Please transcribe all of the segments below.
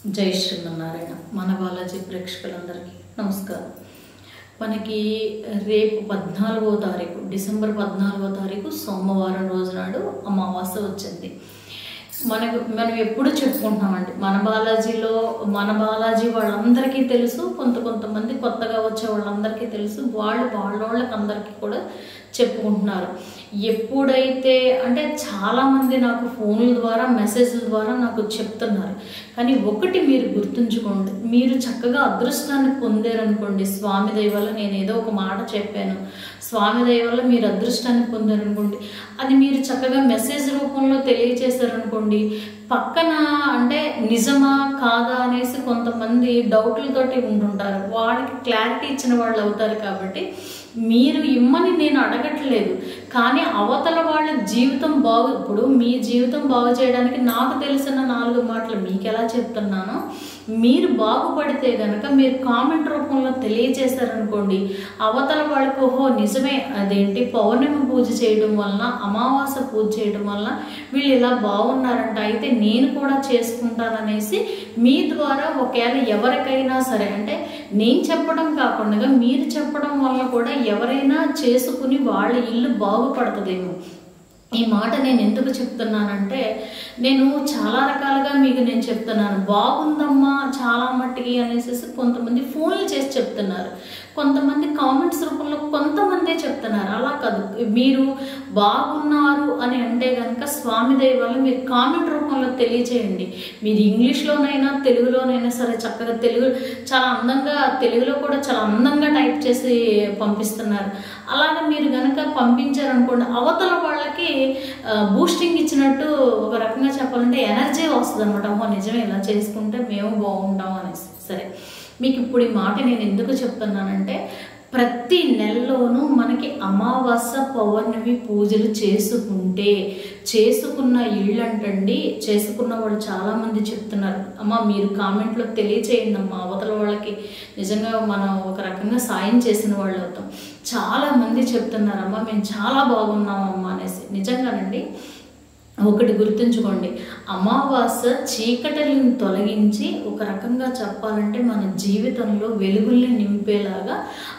జై శ్రీమన్నారాయణ మన బాలాజీ ప్రేక్షకులందరికీ నమస్కారం మనకి రేపు పద్నాలుగో తారీఖు డిసెంబర్ పద్నాలుగో తారీఖు సోమవారం రోజు నాడు అమావాస్య వచ్చింది మనకు మనం ఎప్పుడు చెప్పుకుంటున్నామండి మన బాలాజీలో మన బాలాజీ వాళ్ళందరికీ తెలుసు కొంత కొంతమంది కొత్తగా వచ్చే వాళ్ళందరికీ తెలుసు వాళ్ళు వాళ్ళ వాళ్ళకి అందరికీ కూడా చెప్పుకుంటున్నారు ఎప్పుడైతే అంటే చాలామంది నాకు ఫోన్ల ద్వారా మెసేజ్ల ద్వారా నాకు చెప్తున్నారు కానీ ఒకటి మీరు గుర్తుంచుకోండి మీరు చక్కగా అదృష్టాన్ని పొందారనుకోండి స్వామి దయ వల్ల నేను ఏదో ఒక మాట చెప్పాను స్వామి దయ వల్ల మీరు అదృష్టాన్ని పొందారనుకోండి అది మీరు చక్కగా మెసేజ్ రూపంలో తెలియచేశారనుకోండి పక్కన అంటే నిజమా కాదా అనేసి కొంతమంది డౌట్లతోటి ఉంటుంటారు వాళ్ళకి క్లారిటీ ఇచ్చిన వాళ్ళు అవుతారు కాబట్టి మీరు ఇమ్మని నేను అడగట్లేదు కానీ అవతల వాళ్ళ జీవితం బాగు ఇప్పుడు మీ జీవితం బాగు చేయడానికి నాకు తెలిసిన నాలుగు మాటలు మీకు ఎలా చెప్తున్నానో మీరు బాగుపడితే కనుక మీరు కామెంట్ రూపంలో తెలియజేశారనుకోండి అవతల వాళ్ళకి ఓహో నిజమే అదేంటి పౌర్ణమి పూజ చేయడం వలన అమావాస పూజ చేయడం వలన వీళ్ళు ఇలా బాగున్నారంట అయితే నేను కూడా చేసుకుంటాననేసి మీ ద్వారా ఒకవేళ ఎవరికైనా సరే అంటే నేను చెప్పడం కాకుండా మీరు చెప్పడం వల్ల కూడా ఎవరైనా చేసుకుని వాళ్ళ ఇల్లు బాగుపడుతుందేమో ఈ మాట నేను ఎందుకు చెప్తున్నానంటే నేను చాలా రకాలుగా మీకు నేను చెప్తున్నాను బాగుందమ్మా చాలా మట్టికి అనేసి కొంతమంది ఫోన్లు చేసి చెప్తున్నారు కొంతమంది కామెంట్స్ రూపంలో కొంతమందే చెప్తున్నారు అలా కాదు మీరు బాగున్నారు అని అంటే కనుక స్వామి దయ వల్ల మీరు కామెంట్ రూపంలో తెలియచేయండి మీరు ఇంగ్లీష్లోనైనా తెలుగులోనైనా సరే చక్కగా తెలుగు చాలా అందంగా తెలుగులో కూడా చాలా అందంగా టైప్ చేసి పంపిస్తున్నారు అలాగే మీరు కనుక పంపించారనుకోండి అవతల వాళ్ళకి బూస్టింగ్ ఇచ్చినట్టు ఒక రకంగా చెప్పాలంటే ఎనర్జీ వస్తుంది అనమాట అమ్మో నిజమే ఇలా చేసుకుంటే మేము బాగుంటాం అనేసి సరే మీకు ఇప్పుడు ఈ మాట నేను ఎందుకు చెప్తున్నానంటే ప్రతి నెలలోనూ మనకి అమావాస్య పౌర్ణమి పూజలు చేసుకుంటే చేసుకున్న ఇళ్ళు అంటండి చేసుకున్న వాళ్ళు చాలామంది చెప్తున్నారు అమ్మ మీరు కామెంట్లో తెలియచేయండి అమ్మ అవతల వాళ్ళకి నిజంగా మనం ఒక రకంగా సాయం చేసిన వాళ్ళు అవుతాం చాలామంది చెప్తున్నారమ్మా మేము చాలా బాగున్నామమ్మా అనేసి నిజంగానండి ఒకటి గుర్తుంచుకోండి అమావాస్య చీకటిని తొలగించి ఒక రకంగా చెప్పాలంటే మన జీవితంలో వెలుగుల్ని నింపేలాగా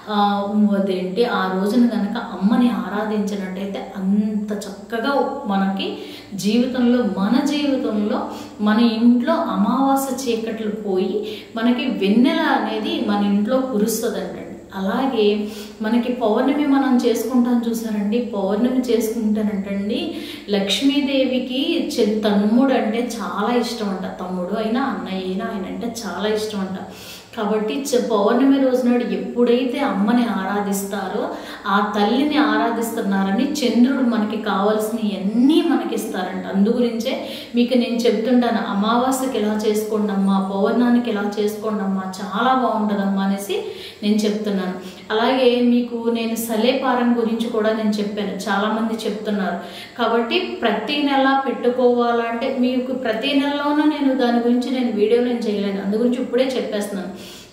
అదేంటి ఆ రోజున కనుక అమ్మని ఆరాధించినట్టయితే అంత చక్కగా మనకి జీవితంలో మన జీవితంలో మన ఇంట్లో అమావాస్య చీకట్లు పోయి మనకి వెన్నెల అనేది మన ఇంట్లో కురుస్తుందంటండి అలాగే మనకి పౌర్ణమి మనం చేసుకుంటాం చూసారండి పౌర్ణమి చేసుకుంటానంటండి లక్ష్మీదేవికి తమ్ముడు అంటే చాలా ఇష్టం అంట తమ్ముడు అయినా అన్నయ్య అయినా ఆయన అంటే చాలా ఇష్టం అంట కాబట్టి పౌర్ణమి రోజు నాడు ఎప్పుడైతే అమ్మని ఆరాధిస్తారో ఆ తల్లిని ఆరాధిస్తున్నారని చంద్రుడు మనకి కావాల్సినవి అన్నీ మనకి ఇస్తారంట అందు గురించే మీకు నేను చెప్తుంటాను అమావాస్యకి ఎలా చేసుకోండి అమ్మా పౌర్ణానికి ఎలా చేసుకోండి అమ్మా చాలా బాగుంటుందమ్మా అనేసి నేను చెప్తున్నాను అలాగే మీకు నేను సలేపారం గురించి కూడా నేను చెప్పాను చాలామంది చెప్తున్నారు కాబట్టి ప్రతి నెల పెట్టుకోవాలంటే మీకు ప్రతి నెలలోనూ నేను దాని గురించి నేను వీడియో నేను చేయలేను అందు గురించి ఇప్పుడే చెప్పేస్తున్నాను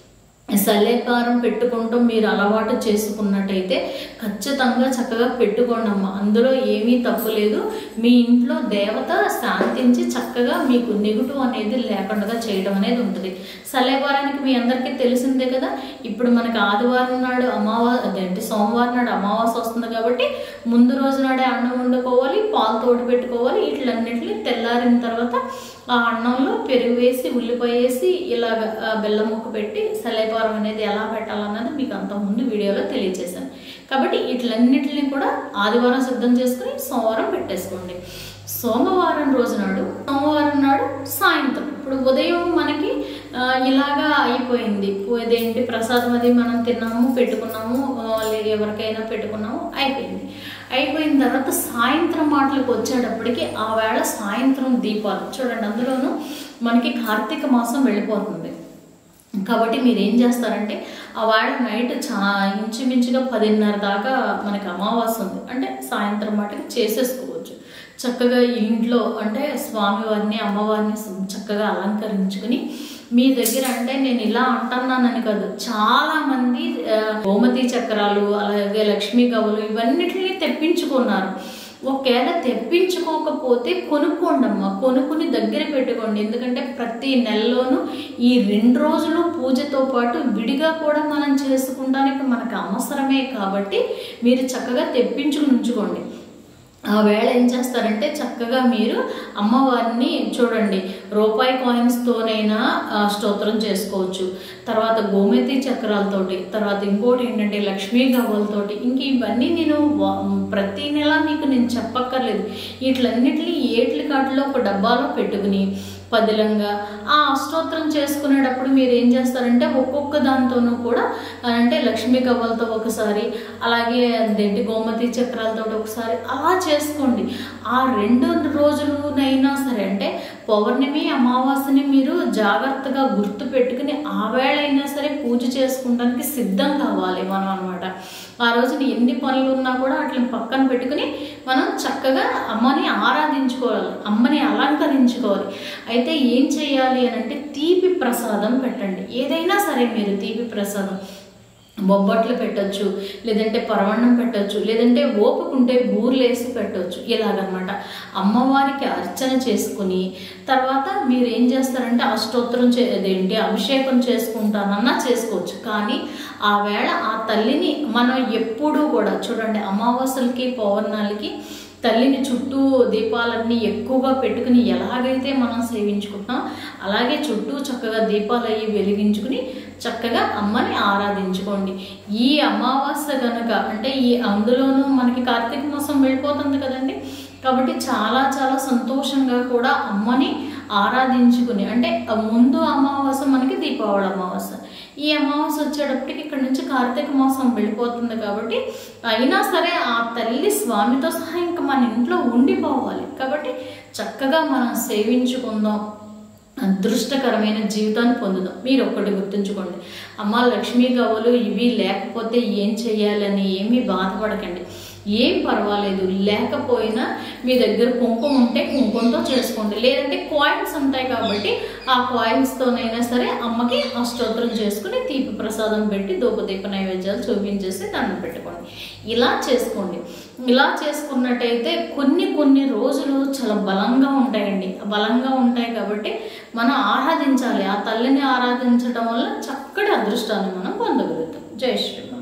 సలేపారం పెట్టుకుంటూ మీరు అలవాటు చేసుకున్నట్టయితే ఖచ్చితంగా చక్కగా పెట్టుకోండి అమ్మ అందులో ఏమీ తప్పు లేదు మీ ఇంట్లో దేవత శాంతించి చక్కగా మీకు నెగిటివ్ అనేది లేకుండా చేయడం అనేది ఉంటుంది సలేపారానికి మీ అందరికీ తెలిసిందే కదా ఇప్పుడు మనకి ఆదివారం నాడు అమావాస అదేంటి సోమవారం నాడు అమావాస వస్తుంది కాబట్టి ముందు రోజు నాడే అన్నం వండుకోవాలి పాలు తోడు పెట్టుకోవాలి వీటిలన్నింటినీ తెల్లారిన తర్వాత ఆ అన్నంలో పెరుగు వేసి ఉల్లిపాయ వేసి ఇలాగ బెల్లం ముక్క పెట్టి సలేపారం అనేది ఎలా పెట్టాలన్నది మీకు అంతకుముందు వీడియోలో తెలియజేశాను కాబట్టి వీటిలన్నిటిని కూడా ఆదివారం సిద్ధం చేసుకుని సోమవారం పెట్టేసుకోండి సోమవారం రోజు నాడు సోమవారం నాడు సాయంత్రం ఇప్పుడు ఉదయం మనకి ఇలాగా అయిపోయింది ఇదేంటి ప్రసాదం అది మనం తిన్నాము పెట్టుకున్నాము ఎవరికైనా పెట్టుకున్నాము అయిపోయింది అయిపోయిన తర్వాత సాయంత్రం మాటలకు వచ్చేటప్పటికి ఆ వేళ సాయంత్రం దీపాలు చూడండి అందులోనూ మనకి కార్తీక మాసం వెళ్ళిపోతుంది కాబట్టి మీరు ఏం చేస్తారంటే ఆ వాడ నైట్ చా ఇంచుమించుగా పదిన్నర దాకా మనకి అమావాస్య ఉంది అంటే సాయంత్రం మాటకి చేసేసుకోవచ్చు చక్కగా ఇంట్లో అంటే స్వామివారిని అమ్మవారిని చక్కగా అలంకరించుకుని మీ దగ్గర అంటే నేను ఇలా అంటున్నానని కాదు చాలా మంది గోమతి చక్రాలు అలాగే లక్ష్మీ గవులు ఇవన్నిటిని తెప్పించుకున్నారు ఒకవేళ తెప్పించుకోకపోతే కొనుక్కోండి అమ్మా కొనుక్కుని దగ్గర పెట్టుకోండి ఎందుకంటే ప్రతి నెలలోనూ ఈ రెండు రోజులు పూజతో పాటు విడిగా కూడా మనం చేసుకుంటానికి మనకు అవసరమే కాబట్టి మీరు చక్కగా తెప్పించుకుని ఉంచుకోండి ఆ వేళ ఏం చేస్తారంటే చక్కగా మీరు అమ్మవారిని చూడండి రూపాయి కాయిన్స్తోనైనా ఆ, స్తోత్రం చేసుకోవచ్చు తర్వాత గోమతి చక్రాలతోటి తర్వాత ఇంకోటి ఏంటంటే లక్ష్మీ గవ్వలతోటి ఇంక ఇవన్నీ నేను వా- ప్రతి నెల మీకు నేను చెప్పక్కర్లేదు వీటిలన్నిటిని ఏట్ల కాటిలో ఒక డబ్బాలో పెట్టుకుని పదిలంగా ఆ అష్టోత్తరం చేసుకునేటప్పుడు మీరు ఏం చేస్తారంటే ఒక్కొక్క దాంతోనూ కూడా అంటే లక్ష్మీ గవ్వలతో ఒకసారి అలాగే అదేంటి గోమతి చక్రాలతో ఒకసారి అలా చేసుకోండి ఆ రెండు రోజులునైనా సరే అంటే పౌర్ణమి అమావాస్యని మీరు జాగ్రత్తగా గుర్తు పెట్టుకుని ఆ వేళైనా సరే పూజ చేసుకోవడానికి సిద్ధం కావాలి మనం అనమాట ఆ రోజున ఎన్ని పనులు ఉన్నా కూడా వాటిని పక్కన పెట్టుకుని మనం చక్కగా అమ్మని ఆరాధించుకోవాలి అమ్మని అలంకరించుకోవాలి అయితే ఏం చేయాలి అని అంటే తీపి ప్రసాదం పెట్టండి ఏదైనా సరే మీరు తీపి ప్రసాదం బొబ్బట్లు పెట్టొచ్చు లేదంటే పరవన్నం పెట్టొచ్చు లేదంటే ఓపుకుంటే బూర్లేసి పెట్టొచ్చు ఇలాగనమాట అమ్మవారికి అర్చన చేసుకుని తర్వాత మీరు ఏం చేస్తారంటే అష్టోత్తరం చే అదేంటి అభిషేకం చేసుకుంటానన్నా చేసుకోవచ్చు కానీ ఆ వేళ ఆ తల్లిని మనం ఎప్పుడూ కూడా చూడండి అమావాస్యలకి పౌర్ణాలకి తల్లిని చుట్టూ దీపాలన్నీ ఎక్కువగా పెట్టుకుని ఎలాగైతే మనం సేవించుకుంటున్నాం అలాగే చుట్టూ చక్కగా దీపాలు అయ్యి వెలిగించుకుని చక్కగా అమ్మని ఆరాధించుకోండి ఈ అమావాస్య కనుక అంటే ఈ అందులోనూ మనకి కార్తీక మాసం వెళ్ళిపోతుంది కదండి కాబట్టి చాలా చాలా సంతోషంగా కూడా అమ్మని ఆరాధించుకుని అంటే ముందు అమావాస్య మనకి దీపావళి అమావాస్య ఈ అమావాస్య వచ్చేటప్పటికి ఇక్కడ నుంచి కార్తీక మాసం వెళ్ళిపోతుంది కాబట్టి అయినా సరే ఆ తల్లి స్వామితో సహా ఇంకా మన ఇంట్లో ఉండిపోవాలి కాబట్టి చక్కగా మనం సేవించుకుందాం అదృష్టకరమైన జీవితాన్ని పొందుదాం మీరు ఒక్కటి గుర్తుంచుకోండి అమ్మ లక్ష్మీ గవ్వలు ఇవి లేకపోతే ఏం చేయాలని ఏమీ బాధపడకండి ఏం పర్వాలేదు లేకపోయినా మీ దగ్గర కుంకుమ ఉంటే కుంకుమతో చేసుకోండి లేదంటే కాయిన్స్ ఉంటాయి కాబట్టి ఆ కాయిన్స్తోనైనా సరే అమ్మకి అష్టోత్తరం చేసుకుని తీపి ప్రసాదం పెట్టి ధూపదీప నైవేద్యాలు చూపించేసి దండం పెట్టుకోండి ఇలా చేసుకోండి ఇలా చేసుకున్నట్టయితే కొన్ని కొన్ని రోజులు చాలా బలంగా ఉంటాయండి బలంగా ఉంటాయి కాబట్టి మనం ఆరాధించాలి ఆ తల్లిని ఆరాధించడం వల్ల చక్కటి అదృష్టాన్ని మనం పొందగలుగుతాం జై శ్రీరామ్